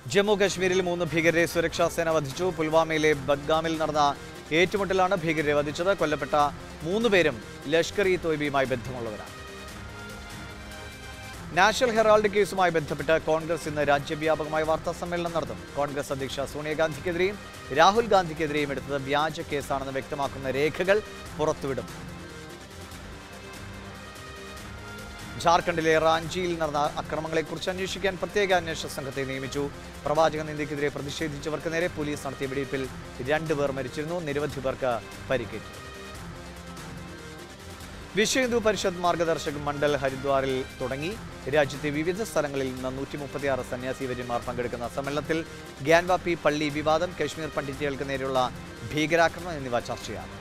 ജമ്മു കശ്മീരിൽ മൂന്ന് ഭീകരരെ സുരക്ഷാ സേന വധിച്ചു പുൽവാമയിലെ ബദ്ഗാമിൽ നടന്ന ഏറ്റുമുട്ടലാണ് ഭീകരരെ വധിച്ചത് കൊല്ലപ്പെട്ട മൂന്ന് പേരും ലഷ്കർ ഇ തോയ്ബയുമായി ബന്ധമുള്ളവരാണ് നാഷണൽ ഹെറാൾഡ് കേസുമായി ബന്ധപ്പെട്ട് കോൺഗ്രസ് ഇന്ന് രാജ്യവ്യാപകമായ വാർത്താ സമ്മേളനം നടത്തും കോൺഗ്രസ് അധ്യക്ഷ സോണിയാഗാന്ധിക്കെതിരെയും രാഹുൽ ഗാന്ധിക്കെതിരെയും എടുത്തത് വ്യാജ കേസാണെന്ന് വ്യക്തമാക്കുന്ന രേഖകൾ പുറത്തുവിടും ജാർഖണ്ഡിലെ റാഞ്ചിയിൽ നടന്ന അക്രമങ്ങളെക്കുറിച്ച് അന്വേഷിക്കാൻ പ്രത്യേക അന്വേഷണ സംഘത്തെ നിയമിച്ചു പ്രവാചക നിന്ദയ്ക്കെതിരെ പ്രതിഷേധിച്ചവർക്ക് നേരെ പോലീസ് നടത്തിയ വെടിവയ്പിൽ രണ്ടുപേർ മരിച്ചിരുന്നു നിരവധി പേർക്ക് പരിക്കേറ്റു വിശ്വ ഹിന്ദു പരിഷത്ത് മാർഗദർശക് മണ്ഡൽ ഹരിദ്വാറിൽ തുടങ്ങി രാജ്യത്തെ വിവിധ സ്ഥലങ്ങളിൽ നിന്ന് നൂറ്റി മുപ്പത്തിയാറ് സന്യാസിവര്യന്മാർ പങ്കെടുക്കുന്ന സമ്മേളനത്തിൽ ഗ്യാൻവാപ്പി പള്ളി വിവാദം കശ്മീർ പണ്ഡിറ്റുകൾക്ക് നേരെയുള്ള ഭീകരാക്രമണം എന്നിവ ചർച്ചയാണ്